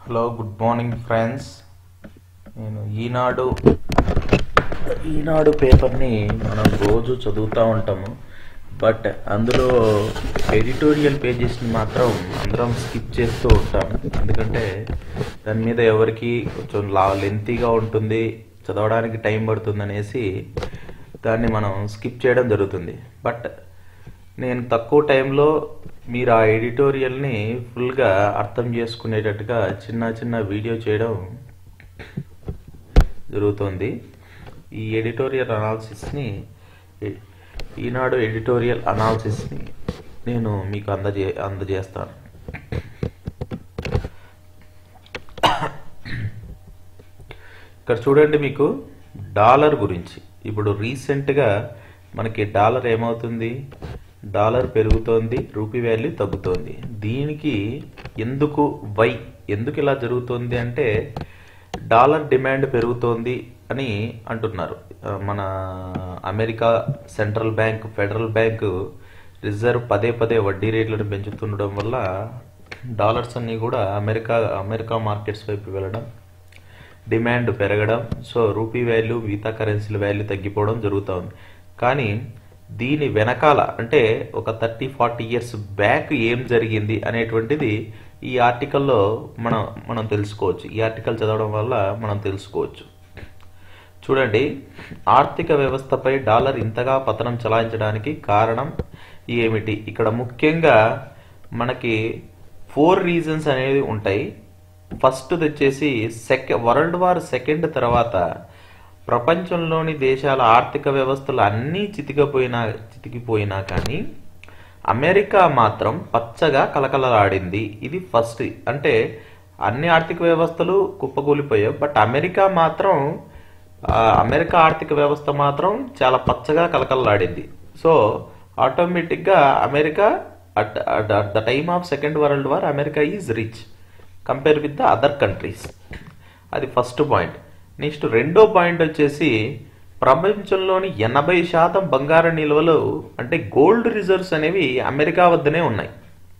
hello good morning friends నేను ఈనాడు ఈనాడు పేపర్ని మనం రోజు చదువుతూ ఉంటాము బట్ అందులో ఎడిటోరియల్ పేజెస్ని మాత్రం అందరం స్కిప్ చేస్తూ ఉంటాం ఎందుకంటే దాని మీద ఎవరికి కొంచెం లా లెంతీగా ఉంటుంది చదవడానికి టైం పడుతుంది అనేసి దాన్ని మనం స్కిప్ చేయడం జరుగుతుంది బట్ నేను తక్కువ టైంలో మీరు ఆ ఎడిటోరియల్ని ఫుల్గా అర్థం చేసుకునేటట్టుగా చిన్న చిన్న వీడియో చేయడం జరుగుతుంది ఈ ఎడిటోరియల్ అనాలిసిస్ని ఈ- ఈనాడు ఎడిటోరియల్ అనాలిసిస్ని నేను మీకు అందజే అందజేస్తాను ఇక్కడ చూడండి మీకు డాలర్ గురించి ఇప్పుడు రీసెంట్గా మనకి డాలర్ ఏమవుతుంది డాలర్ పెరుగుతోంది రూపీ వాల్యూ తగ్గుతోంది దీనికి ఎందుకు వై ఎందుకు ఇలా జరుగుతోంది అంటే డాలర్ డిమాండ్ పెరుగుతోంది అని అంటున్నారు ఆ, మన America central bank federal bank reserve పదే పదే వడ్డీ రేట్లను పెంచుతుండడం వల్ల డాలర్స్ అన్నీ కూడా అమెరికా అమెరికా మార్కెట్స్ వైపు వెళ్ళడం డిమాండ్ పెరగడం సో రూపీ వాల్యూ మిగతా కరెన్సీల వాల్యూ తగ్గిపోవడం జరుగుతోంది కానీ దీని వెనకాల అంటే ఒక థర్టీ ఫార్టీ ఇయర్స్ బ్యాక్ ఏం జరిగింది అనేటువంటిది ఈ ఆర్టికల్లో మనం మనం తెలుసుకోవచ్చు ఈ ఆర్టికల్ చదవడం వల్ల మనం తెలుసుకోవచ్చు చూడండి ఆర్థిక వ్యవస్థపై డాలర్ ఇంతగా పతనం చలాయించడానికి కారణం ఏమిటి ఇక్కడ ముఖ్యంగా మనకి ఫోర్ రీజన్స్ అనేవి ఉంటాయి ఫస్ట్ వచ్చేసి సెక వరల్డ్ వార్ సెకండ్ తర్వాత ప్రపంచంలోని దేశాల ఆర్థిక వ్యవస్థలు అన్నీ చితికిపోయినా చితికిపోయినా కానీ అమెరికా మాత్రం పచ్చగా కలకలలాడింది ఇది ఫస్ట్ అంటే అన్ని ఆర్థిక వ్యవస్థలు కుప్పకూలిపోయాయి బట్ అమెరికా మాత్రం ఆ, అమెరికా ఆర్థిక వ్యవస్థ మాత్రం చాలా పచ్చగా కలకలలాడింది సో ఆటోమేటిక్గా America at at the time of second world war America is rich compare with the other countries అది ఫస్ట్ పాయింట్ నెక్స్ట్ రెండో పాయింట్ వచ్చేసి ప్రపంచంలోని ఎనభై శాతం బంగారు నిల్వలు అంటే గోల్డ్ రిజర్వ్స్ అనేవి అమెరికా వద్దనే ఉన్నాయి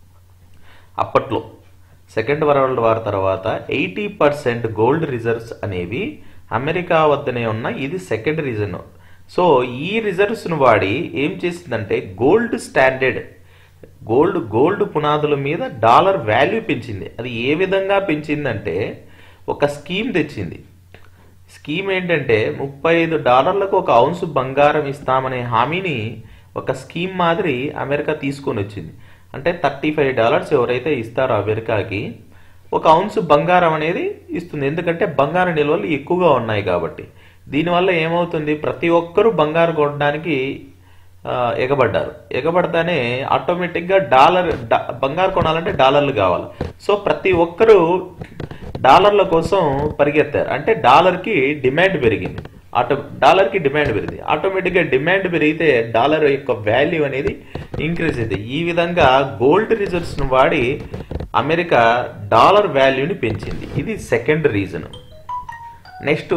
అప్పట్లో సెకండ్ వరల్డ్ వార్ తర్వాత ఎయిటీ పర్సెంట్ గోల్డ్ రిజర్వ్స్ అనేవి అమెరికా వద్దనే ఉన్న ఇది సెకండ్ రీజన్ సో ఈ రిజర్వ్స్ను వాడి ఏం చేసిందంటే గోల్డ్ స్టాండర్డ్ గోల్డ్ గోల్డ్ పునాదుల మీద డాలర్ వాల్యూ పెంచింది అది ఏ విధంగా పెంచిందంటే ఒక స్కీమ్ తెచ్చింది స్కీమ్ ఏంటంటే ముప్పై ఐదు డాలర్లకు ఒక ఔన్స్ బంగారం ఇస్తామనే హామీని ఒక స్కీమ్ మాదిరి అమెరికా తీసుకొని వచ్చింది అంటే థర్టీ ఫైవ్ డాలర్స్ ఎవరైతే ఇస్తారో అమెరికాకి ఒక ఔన్స్ బంగారం అనేది ఇస్తుంది ఎందుకంటే బంగారం నిల్వలు ఎక్కువగా ఉన్నాయి కాబట్టి దీనివల్ల ఏమవుతుంది ప్రతి ఒక్కరూ బంగారు కొనడానికి ఆ, ఎగబడ్డారు ఎగబడతానే ఆటోమేటిక్గా డాలర్ డా- బంగారు కొనాలంటే డాలర్లు కావాలి సో ప్రతి ఒక్కరూ డాలర్ల కోసం పరిగెత్తారు అంటే డాలర్కి డిమాండ్ పెరిగింది ఆటో డాలర్కి డిమాండ్ పెరిగింది ఆటోమేటిక్గా డిమాండ్ పెరిగితే డాలర్ యొక్క వాల్యూ అనేది ఇంక్రీజ్ అవుతుంది ఈ విధంగా గోల్డ్ రిజర్వ్స్ను వాడి అమెరికా డాలర్ వాల్యూని పెంచింది ఇది సెకండ్ రీజన్ నెక్స్ట్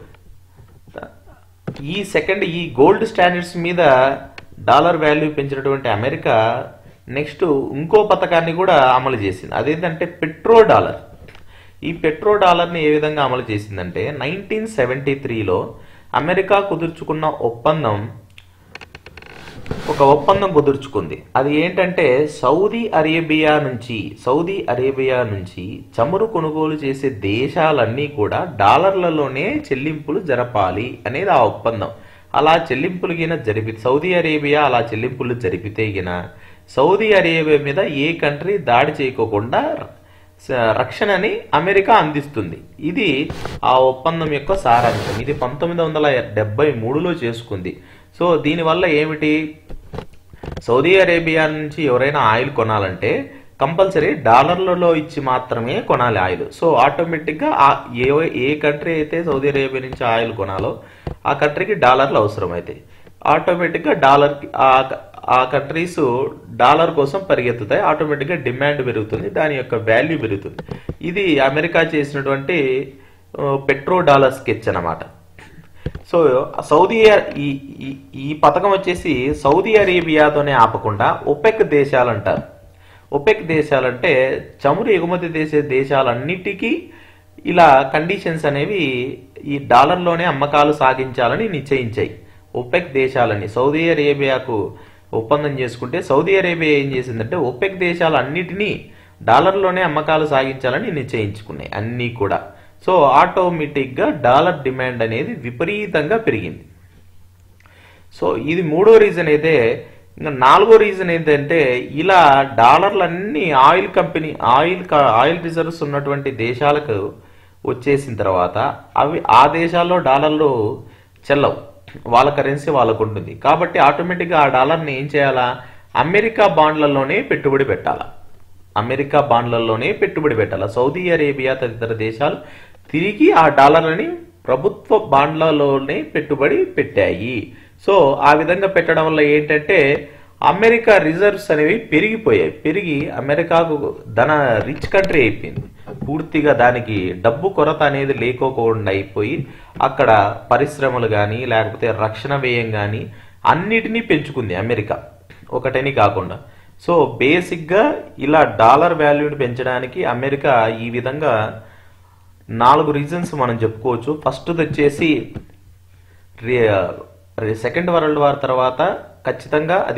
ఈ సెకండ్ ఈ గోల్డ్ స్టాండర్డ్స్ మీద డాలర్ వాల్యూ పెంచినటువంటి అమెరికా నెక్స్ట్ ఇంకో పథకాన్ని కూడా అమలు చేసింది అదేంటంటే పెట్రో డాలర్ ఈ పెట్రో డాలర్ని ఏ విధంగా అమలు చేసిందంటే నైన్టీన్ సెవెంటీ త్రీలో అమెరికా కుదుర్చుకున్న ఒప్పందం ఒక ఒప్పందం కుదుర్చుకుంది అది ఏంటంటే సౌదీ అరేబియా నుంచి సౌదీ అరేబియా నుంచి చమురు కొనుగోలు చేసే దేశాలన్నీ కూడా డాలర్లలోనే చెల్లింపులు జరపాలి అనేది ఆ ఒప్పందం అలా చెల్లింపులు గిన జరిపి సౌదీ అరేబియా అలా చెల్లింపులు జరిపితే గిన సౌదీ అరేబియా మీద ఏ కంట్రీ దాడి చేయకోకుండా స- రక్షణని అమెరికా అందిస్తుంది ఇది ఆ ఒప్పందం యొక్క సారాంశం ఇది పంతొమ్మిది వందల డెబ్బై మూడులో చేసుకుంది సో దీనివల్ల ఏమిటి సౌదీ అరేబియా నుంచి ఎవరైనా ఆయిల్ కొనాలంటే కంపల్సరీ డాలర్లలో ఇచ్చి మాత్రమే కొనాలి ఆయిల్ సో ఆటోమేటిక్గా ఆ ఏ ఏ కంట్రీ అయితే సౌదీ అరేబియా నుంచి ఆయిల్ కొనాలో ఆ కంట్రీకి డాలర్లు అవసరం అవుతాయి ఆటోమేటిక్గా డాలర్ ఆ కంట్రీస్ డాలర్ కోసం పరిగెత్తుతాయి ఆటోమేటిక్గా డిమాండ్ పెరుగుతుంది దాని యొక్క వాల్యూ పెరుగుతుంది ఇది అమెరికా చేసినటువంటి ఆ, పెట్రో డాలర్ స్కెచ్ అన్నమాట సో సౌదీ అర- ఈ ఈ- ఈ పథకం వచ్చేసి సౌదీ అరేబియాతోనే ఆపకుండా ఒపెక్ దేశాలు అంటారు ఒపెక్ దేశాలంటే చమురు ఎగుమతి చేసే దేశాలన్నిటికీ ఇలా కండిషన్స్ అనేవి ఈ డాలర్లోనే అమ్మకాలు సాగించాలని నిశ్చయించాయి ఒపెక్ దేశాలని సౌదీ అరేబియాకు ఒప్పందం చేసుకుంటే సౌదీ అరేబియా ఏం చేసిందంటే ఒపెక్ దేశాలన్నిటినీ డాలర్లోనే అమ్మకాలు సాగించాలని నిశ్చయించుకున్నాయి అన్నీ కూడా సో ఆటోమేటిక్గా డాలర్ డిమాండ్ అనేది విపరీతంగా పెరిగింది సో ఇది మూడో రీజన్ అయితే ఇంకా నాలుగో రీజన్ ఏంటంటే ఇలా డాలర్లన్నీ ఆయిల్ కంపెనీ ఆయిల్ క- ఆయిల్ రిజర్వ్స్ ఉన్నటువంటి దేశాలకు వచ్చేసిన తర్వాత అవి ఆ దేశాల్లో డాలర్లు చెల్లవు వాళ్ళ కరెన్సీ వాళ్ళకు ఉంటుంది కాబట్టి ఆటోమేటిక్గా ఆ డాలర్ని ఏం చేయాలా అమెరికా బాండ్లలోనే పెట్టుబడి పెట్టాలా అమెరికా బాండ్లలోనే పెట్టుబడి పెట్టాలి సౌదీ అరేబియా తదితర దేశాలు తిరిగి ఆ డాలర్లని ప్రభుత్వ బాండ్లలోనే పెట్టుబడి పెట్టాయి సో ఆ విధంగా పెట్టడం వల్ల ఏంటంటే అమెరికా రిజర్వ్స్ అనేవి పెరిగిపోయాయి పెరిగి అమెరికాకు ధన రిచ్ కంట్రీ అయిపోయింది పూర్తిగా దానికి డబ్బు కొరత అనేది లేకోకుండా అయిపోయి అక్కడ పరిశ్రమలు కానీ లేకపోతే రక్షణ వ్యయం కానీ అన్నిటినీ పెంచుకుంది అమెరికా ఒకటని కాకుండా సో బేసిక్గా ఇలా డాలర్ వాల్యూని పెంచడానికి అమెరికా ఈ విధంగా నాలుగు రీజన్స్ మనం చెప్పుకోవచ్చు ఫస్ట్ వచ్చేసి సెకండ్ వరల్డ్ వార్ తర్వాత ఖచ్చితంగా అది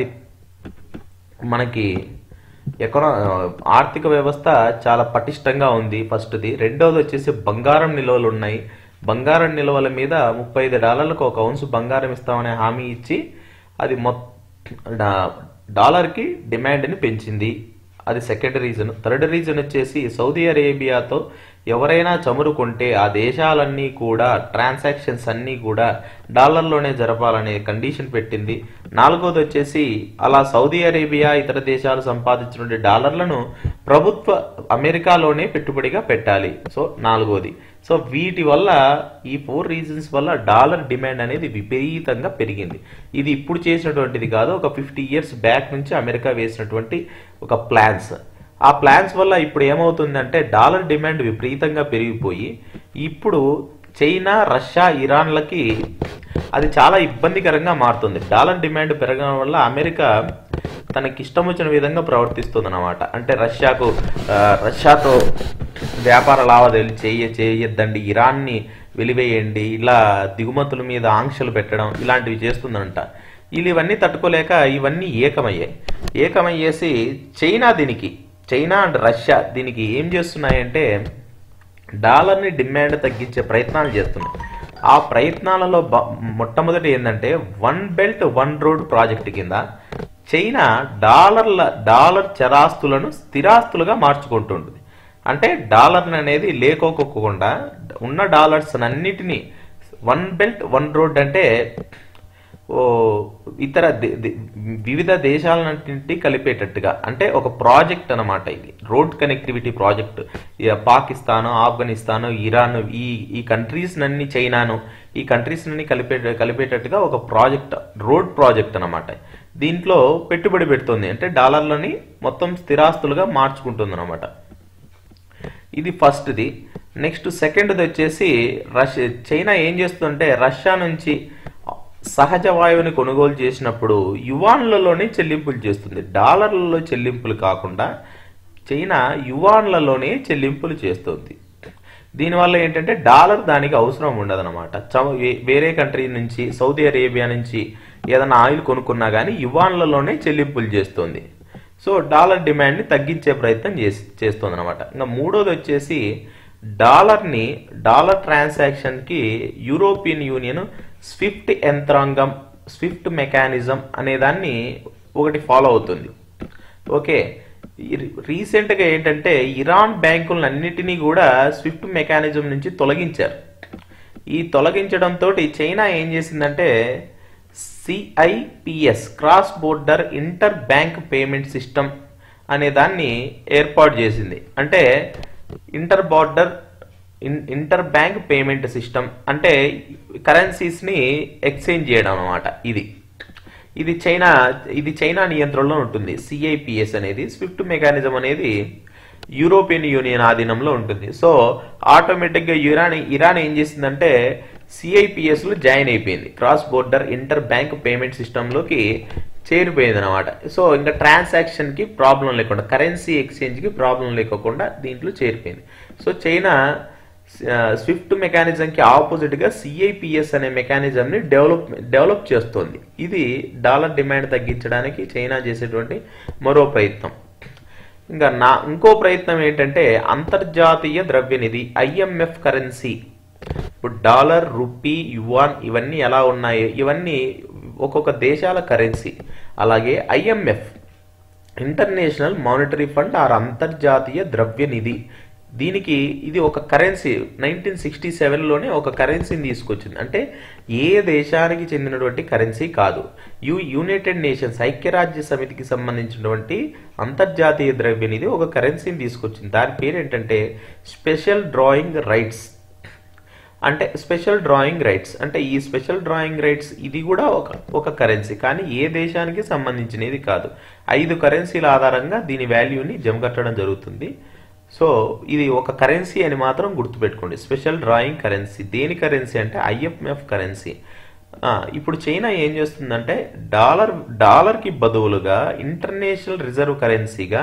మనకి ఎకనా ఆర్థిక వ్యవస్థ చాలా పటిష్టంగా ఉంది ఫస్ట్ది రెండోది వచ్చేసి బంగారం నిల్వలు ఉన్నాయి బంగారం నిల్వల మీద ముప్పై ఐదు డాలర్లకు ఒక ఔన్స్ బంగారం ఇస్తామనే హామీ ఇచ్చి అది మొత్తం డాలర్కి డిమాండ్ని పెంచింది అది సెకండ్ రీజన్ థర్డ్ రీజన్ వచ్చేసి సౌదీ అరేబియాతో ఎవరైనా చమురు కొంటే ఆ దేశాలన్నీ కూడా ట్రాన్సాక్షన్స్ అన్నీ కూడా డాలర్లోనే జరపాలనే కండిషన్ పెట్టింది నాలుగోది వచ్చేసి అలా సౌదీ అరేబియా ఇతర దేశాలు సంపాదించిన డాలర్లను ప్రభుత్వ అమెరికాలోనే పెట్టుబడిగా పెట్టాలి సో నాలుగోది సో వీటి వల్ల ఈ ఫోర్ రీజన్స్ వల్ల డాలర్ డిమాండ్ అనేది విపరీతంగా పెరిగింది ఇది ఇప్పుడు చేసినటువంటిది కాదు ఒక ఫిఫ్టీ ఇయర్స్ బ్యాక్ నుంచి అమెరికా వేసినటువంటి ఒక ప్లాన్స్ ఆ ప్లాన్స్ వల్ల ఇప్పుడు ఏమవుతుందంటే డాలర్ డిమాండ్ విపరీతంగా పెరిగిపోయి ఇప్పుడు చైనా రష్యా ఇరాన్లకి అది చాలా ఇబ్బందికరంగా మారుతుంది డాలర్ డిమాండ్ పెరగడం వల్ల అమెరికా తనకి ఇష్టం వచ్చిన విధంగా ప్రవర్తిస్తుంది అనమాట అంటే రష్యాకు ఆ, రష్యాతో వ్యాపార లావాదేవీలు చేయ చేయొద్దండి ఇరాన్ని వెలివేయండి ఇలా దిగుమతుల మీద ఆంక్షలు పెట్టడం ఇలాంటివి చేస్తుందంట వీళ్ళు ఇవన్నీ తట్టుకోలేక ఇవన్నీ ఏకమయ్యాయి ఏకమయ్యేసి చైనా దీనికి చైనా అండ్ రష్యా దీనికి ఏం చేస్తున్నాయంటే డాలర్ని డిమాండ్ తగ్గించే ప్రయత్నాలు చేస్తున్నాయి ఆ ప్రయత్నాలలో బ- మొట్టమొదటి ఏంటంటే one belt one road project కింద చైనా డాలర్ల డాలర్ చరాస్తులను స్థిరాస్తులుగా మార్చుకుంటుంది అంటే డాలర్ అనేది లేకోకుండా ఉన్న డాలర్స్ అన్నిటినీ వన్ బెల్ట్ వన్ రోడ్ అంటే ఓ ఇతర దే- దే- వివిధ దేశాలన్నింటి కలిపేటట్టుగా అంటే ఒక ప్రాజెక్ట్ అన్నమాట ఇది రోడ్ కనెక్టివిటీ ప్రాజెక్ట్ ఇక పాకిస్తాన్ ఆఫ్ఘనిస్తాన్ ఇరాన్ ఈ ఈ కంట్రీస్ నన్ని చైనాను ఈ కంట్రీస్ నన్ని కలిపే కలిపేటట్టుగా ఒక ప్రాజెక్ట్ రోడ్ ప్రాజెక్ట్ అన్నమాట దీంట్లో పెట్టుబడి పెడుతుంది అంటే డాలర్లని మొత్తం స్థిరాస్తులుగా మార్చుకుంటుంది అనమాట ఇది ఫస్ట్ది నెక్స్ట్ సెకండ్ది వచ్చేసి రష్యా చైనా ఏం చేస్తుందంటే రష్యా నుంచి సహజ వాయువుని కొనుగోలు చేసినప్పుడు యువాన్లలోనే చెల్లింపులు చేస్తుంది డాలర్లలో చెల్లింపులు కాకుండా చైనా యువాన్లలోనే చెల్లింపులు చేస్తుంది దీనివల్ల ఏంటంటే డాలర్ దానికి అవసరం ఉండదన్నమాట చ- వే- వేరే కంట్రీ నుంచి సౌదీ అరేబియా నుంచి ఏదైనా ఆయిల్ కొనుక్కున్నా కానీ యువాన్లలోనే చెల్లింపులు చేస్తుంది సో డాలర్ డిమాండ్ని తగ్గించే ప్రయత్నం చేసి చేస్తుంది అనమాట ఇంకా మూడోది వచ్చేసి డాలర్ని డాలర్ ట్రాన్సాక్షన్కి యూరోపియన్ యూనియన్ స్విఫ్ట్ యంత్రాంగం స్విఫ్ట్ మెకానిజం అనే దాన్ని ఒకటి ఫాలో అవుతుంది ఓకే ఈ- రీసెంట్గా ఏంటంటే ఇరాన్ బ్యాంకులన్నిటినీ కూడా స్విఫ్ట్ మెకానిజం నుంచి తొలగించారు ఈ తొలగించడంతో చైనా ఏం చేసిందంటే CIPS cross border inter bank payment system అనే దాన్ని ఏర్పాటు చేసింది అంటే inter border inter bank payment system అంటే కరెన్సీస్ని ఎక్స్చేంజ్ చేయడం అన్నమాట ఇది ఇది చైనా ఇది చైనా నియంత్రణలో ఉంటుంది సిఐపిఎస్ అనేది స్విఫ్ట్ మెకానిజం అనేది యూరోపియన్ యూనియన్ ఆధీనంలో ఉంటుంది సో ఆటోమేటిక్గా ఇరాన్ ఇరాన్ ఏం చేసిందంటే సిఐపిఎస్లో జాయిన్ అయిపోయింది cross border inter bank payment సిస్టంలోకి చేరిపోయింది అనమాట సో ఇంకా ట్రాన్సాక్షన్కి ప్రాబ్లం లేకుండా కరెన్సీ ఎక్స్చేంజ్కి ప్రాబ్లం లేకోకుండా దీంట్లో చేరిపోయింది సో చైనా స్విఫ్ట్ మెకానిజంకి ఆపోజిట్గా సిఐపిఎస్ అనే మెకానిజంని డెవలప్ డెవలప్ చేస్తోంది ఇది డాలర్ డిమాండ్ తగ్గించడానికి చైనా చేసేటువంటి మరో ప్రయత్నం ఇంకా నా ఇంకో ప్రయత్నం ఏంటంటే అంతర్జాతీయ ద్రవ్యనిధి ఐఎంఎఫ్ కరెన్సీ ఇప్పుడు డాలర్ రూపీ యువాన్ ఇవన్నీ ఎలా ఉన్నాయో ఇవన్నీ ఒక్కొక్క దేశాల కరెన్సీ అలాగే IMF International Monetary Fund or అంతర్జాతీయ ద్రవ్యనిధి దీనికి ఇది ఒక కరెన్సీ నైన్టీన్ సిక్స్టీ సెవెన్లోనే ఒక కరెన్సీని తీసుకొచ్చింది అంటే ఏ దేశానికి చెందినటువంటి కరెన్సీ కాదు యు యునైటెడ్ నేషన్స్ ఐక్యరాజ్య సమితికి సంబంధించినటువంటి అంతర్జాతీయ ద్రవ్యనిధి ఒక కరెన్సీని తీసుకొచ్చింది దాని పేరు ఏంటంటే స్పెషల్ డ్రాయింగ్ రైట్స్ అంటే స్పెషల్ డ్రాయింగ్ రైట్స్ అంటే ఈ స్పెషల్ డ్రాయింగ్ రైట్స్ ఇది కూడా ఒక ఒక కరెన్సీ కానీ ఏ దేశానికి సంబంధించినది కాదు ఐదు కరెన్సీల ఆధారంగా దీని వాల్యూని జమకట్టడం జరుగుతుంది సో ఇది ఒక కరెన్సీ అని మాత్రం గుర్తుపెట్టుకోండి స్పెషల్ డ్రాయింగ్ కరెన్సీ దేని కరెన్సీ అంటే ఐఎఫ్ఎఫ్ కరెన్సీ ఇప్పుడు చైనా ఏం చేస్తుందంటే డాలర్ డాలర్కి బదువులుగా ఇంటర్నేషనల్ రిజర్వ్ కరెన్సీగా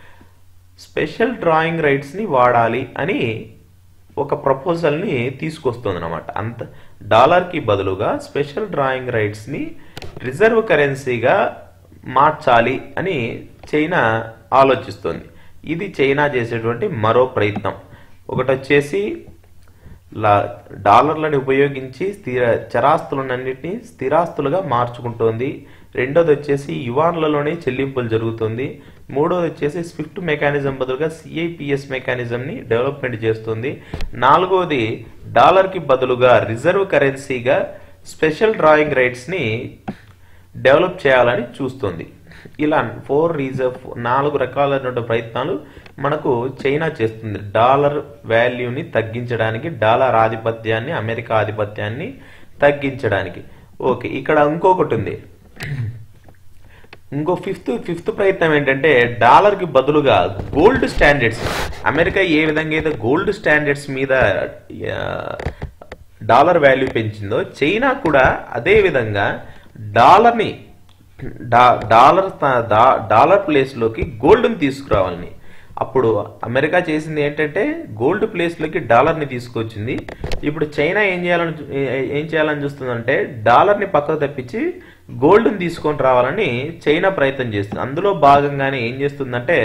స్పెషల్ డ్రాయింగ్ రైట్స్ని వాడాలి అని ఒక ప్రపోజల్ని తీసుకొస్తుంది అనమాట అంత డాలర్కి బదులుగా స్పెషల్ డ్రాయింగ్ రైట్స్ని రిజర్వ్ కరెన్సీగా మార్చాలి అని చైనా ఆలోచిస్తుంది ఇది చైనా చేసేటువంటి మరో ప్రయత్నం ఒకటి వచ్చేసి లా డాలర్లను ఉపయోగించి స్థిర చరాస్తులన్నింటినీ స్థిరాస్తులుగా మార్చుకుంటోంది రెండోది వచ్చేసి యువాన్లలోనే చెల్లింపులు జరుగుతుంది మూడోది వచ్చేసి స్విఫ్ట్ మెకానిజం బదులుగా సిఐపిఎస్ మెకానిజంని డెవలప్మెంట్ చేస్తుంది నాలుగోది డాలర్కి బదులుగా రిజర్వ్ కరెన్సీగా స్పెషల్ డ్రాయింగ్ రైట్స్ని డెవలప్ చేయాలని చూస్తుంది ఇలా ఫోర్ రీజర్వ్ నాలుగు రకాలైన ప్రయత్నాలు మనకు చైనా చేస్తుంది డాలర్ వాల్యూని తగ్గించడానికి డాలర్ ఆధిపత్యాన్ని అమెరికా ఆధిపత్యాన్ని తగ్గించడానికి ఓకే ఇక్కడ ఇంకొకటి ఉంది ఇంకో ఫిఫ్త్ ఫిఫ్త్ ప్రయత్నం ఏంటంటే డాలర్కి బదులుగా గోల్డ్ స్టాండర్డ్స్ అమెరికా ఏ విధంగా అయితే గోల్డ్ స్టాండర్డ్స్ మీద డాలర్ వాల్యూ పెంచిందో చైనా కూడా అదే విధంగా డాలర్ని డా డాలర్ డాలర్ ప్లేస్లోకి గోల్డ్ని తీసుకురావాలని అప్పుడు అమెరికా చేసింది ఏంటంటే గోల్డ్ ప్లేస్లోకి డాలర్ని తీసుకొచ్చింది ఇప్పుడు చైనా ఏం చేయాలని ఏం చేయాలని చూస్తుందంటే డాలర్ని పక్కకు తప్పించి గోల్డ్ని తీసుకొని రావాలని చైనా ప్రయత్నం చేస్తుంది అందులో భాగంగానే ఏం చేస్తుందంటే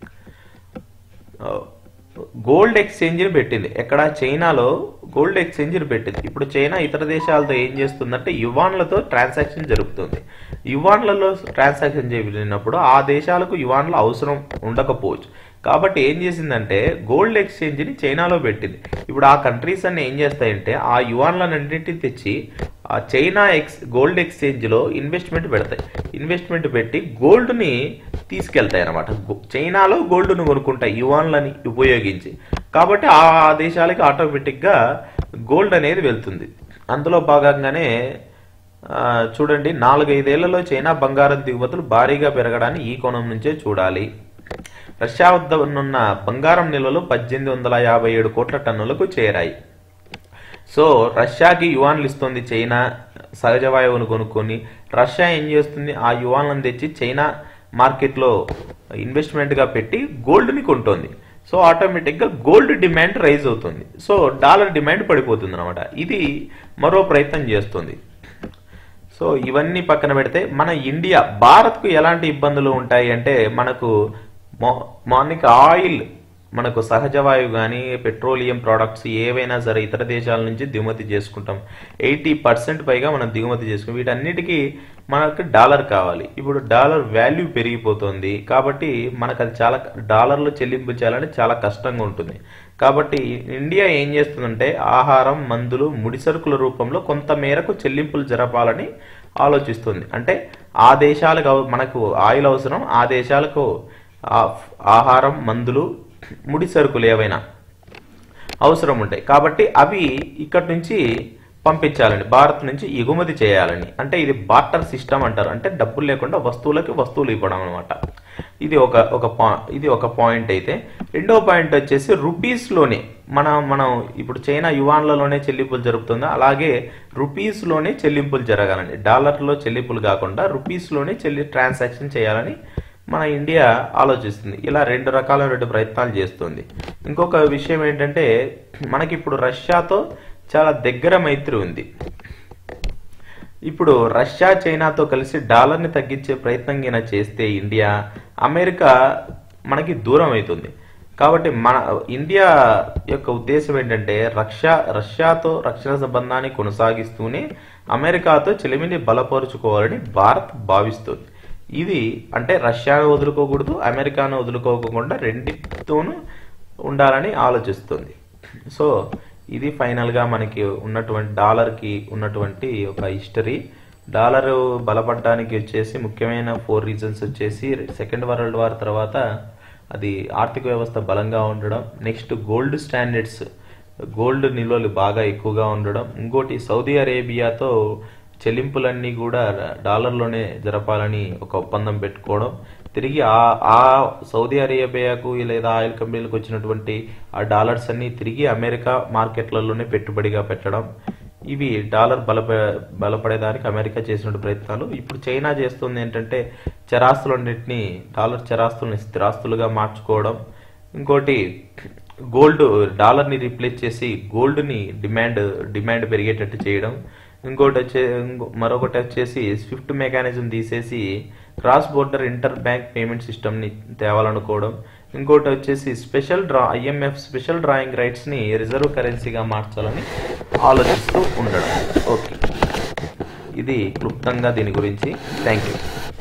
గోల్డ్ ఎక్స్చేంజ్ని పెట్టింది ఎక్కడ చైనాలో గోల్డ్ ఎక్స్చేంజ్ని పెట్టింది ఇప్పుడు చైనా ఇతర దేశాలతో ఏం చేస్తుందంటే యువాన్లతో ట్రాన్సాక్షన్ జరుపుతుంది యువాన్లలో ట్రాన్సాక్షన్ చేయబడినప్పుడు ఆ దేశాలకు యువాన్ల అవసరం ఉండకపోవచ్చు కాబట్టి ఏం చేసిందంటే గోల్డ్ ఎక్స్చేంజ్ని చైనాలో పెట్టింది ఇప్పుడు ఆ కంట్రీస్ అన్ని ఏం చేస్తాయంటే ఆ యువాన్లన్నింటినీ తెచ్చి ఆ చైనా ఎక్స్ గోల్డ్ ఎక్స్చేంజ్లో ఇన్వెస్ట్మెంట్ పెడతాయి ఇన్వెస్ట్మెంట్ పెట్టి గోల్డ్ని తీసుకెళ్తాయి అనమాట చైనాలో గోల్డ్ను కొనుక్కుంటాయి యువాన్లని ఉపయోగించి కాబట్టి ఆ దేశాలకి ఆటోమేటిక్గా గోల్డ్ అనేది వెళ్తుంది అందులో భాగంగానే చూడండి నాలుగైదేళ్లలో చైనా బంగారం దిగుమతులు భారీగా పెరగడాన్ని ఈ కోణం నుంచే చూడాలి రష్యా వద్ద ఉన్న బంగారం నిల్వలు పద్దెనిమిది వందల యాభై ఏడు కోట్ల టన్నులకు చేరాయి సో రష్యాకి యువాన్లు ఇస్తుంది చైనా సహజ వాయువును కొనుక్కొని రష్యా ఏం చేస్తుంది ఆ యువాన్లను తెచ్చి చైనా మార్కెట్లో ఇన్వెస్ట్మెంట్గా పెట్టి గోల్డ్ని కొంటోంది సో ఆటోమేటిక్గా గోల్డ్ డిమాండ్ రైజ్ అవుతుంది సో డాలర్ డిమాండ్ పడిపోతుంది అనమాట ఇది మరో ప్రయత్నం చేస్తుంది సో ఇవన్నీ పక్కన పెడితే మన ఇండియా భారత్కు ఎలాంటి ఇబ్బందులు ఉంటాయి అంటే మనకు మార్నింగ్ ఆయిల్ మనకు సహజ వాయువు కానీ పెట్రోలియం ప్రోడక్ట్స్ ఏవైనా సరే ఇతర దేశాల నుంచి దిగుమతి చేసుకుంటాం ఎయిటీ పర్సెంట్ పైగా మనం దిగుమతి చేసుకుంటాం వీటన్నిటికీ మనకు డాలర్ కావాలి ఇప్పుడు డాలర్ వాల్యూ పెరిగిపోతుంది కాబట్టి మనకు అది చాలా డాలర్లో చెల్లింపు చేయాలంటే చాలా కష్టంగా ఉంటుంది కాబట్టి ఇండియా ఏం చేస్తుందంటే ఆహారం మందులు ముడిసరుకుల రూపంలో కొంత మేరకు చెల్లింపులు జరపాలని ఆలోచిస్తుంది అంటే ఆ దేశాలకు మనకు ఆయిల్ అవసరం ఆ దేశాలకు ఆహారం మందులు ముడి సరుకులు ఏవైనా అవసరం ఉంటాయి కాబట్టి అవి ఇక్కడి నుంచి పంపించాలని భారత్ నుంచి ఎగుమతి చేయాలని అంటే ఇది బార్టర్ సిస్టమ్ అంటారు అంటే డబ్బులు లేకుండా వస్తువులకి వస్తువులు ఇవ్వడం అనమాట ఇది ఒక ఒక పా ఇది ఒక పాయింట్ అయితే రెండో పాయింట్ వచ్చేసి రూపీస్లోనే మన మనం ఇప్పుడు చైనా యువాన్లలోనే చెల్లింపులు జరుపుతుందా అలాగే రూపీస్లోనే చెల్లింపులు జరగాలని డాలర్లో చెల్లింపులు కాకుండా రూపీస్లోనే చెల్లి ట్రాన్సాక్షన్ చేయాలని మన ఇండియా ఆలోచిస్తుంది ఇలా రెండు రకాల రెండు ప్రయత్నాలు చేస్తుంది ఇంకొక విషయం ఏంటంటే మనకి ఇప్పుడు రష్యాతో చాలా దగ్గర మైత్రి ఉంది ఇప్పుడు రష్యా చైనాతో కలిసి డాలర్ని తగ్గించే ప్రయత్నం గిన చేస్తే ఇండియా అమెరికా మనకి దూరం అవుతుంది కాబట్టి మన ఇండియా యొక్క ఉద్దేశం ఏంటంటే రష్యా రష్యాతో రక్షణ సంబంధాన్ని కొనసాగిస్తూనే అమెరికాతో చెలిమిని బలపరుచుకోవాలని భారత్ భావిస్తుంది ఇది అంటే రష్యాను వదులుకోకూడదు అమెరికాను వదులుకోకుండా రెండితోనూ ఉండాలని ఆలోచిస్తుంది సో ఇది ఫైనల్గా మనకి ఉన్నటువంటి డాలర్కి ఉన్నటువంటి ఒక హిస్టరీ డాలర్ బలపడడానికి వచ్చేసి ముఖ్యమైన ఫోర్ రీజన్స్ వచ్చేసి సెకండ్ వరల్డ్ వార్ తర్వాత అది ఆర్థిక వ్యవస్థ బలంగా ఉండడం నెక్స్ట్ గోల్డ్ స్టాండర్డ్స్ గోల్డ్ నిల్వలు బాగా ఎక్కువగా ఉండడం ఇంకోటి సౌదీ అరేబియాతో చెల్లింపులన్నీ కూడా డాలర్లోనే జరపాలని ఒక ఒప్పందం పెట్టుకోవడం తిరిగి ఆ ఆ సౌదీ అరేబియాకు లేదా ఆయిల్ కంపెనీలకు వచ్చినటువంటి ఆ డాలర్స్ అన్ని తిరిగి అమెరికా మార్కెట్లలోనే పెట్టుబడిగా పెట్టడం ఇవి డాలర్ బలప బలపడేదానికి అమెరికా చేసిన ప్రయత్నాలు ఇప్పుడు చైనా చేస్తుంది ఏంటంటే చరాస్తులన్నింటినీ డాలర్ చరాస్తుల్ని స్థిరాస్తులుగా మార్చుకోవడం ఇంకోటి గోల్డ్ డాలర్ని రీప్లేస్ చేసి గోల్డ్ని డిమాండ్ డిమాండ్ పెరిగేటట్టు చేయడం ఇంకోటి వచ్చే ఇంకో- మరొకటి వచ్చేసి స్విఫ్ట్ మెకానిజం తీసేసి cross border inter bank payment సిస్టమ్ని తేవాలనుకోవడం ఇంకోటి వచ్చేసి special draw IMF special drawing రైట్స్ని రిజర్వ్ కరెన్సీగా మార్చాలని ఆలోచిస్తూ ఉండడం ఓకే ఇది క్లుప్తంగా దీని గురించి థ్యాంక్ యూ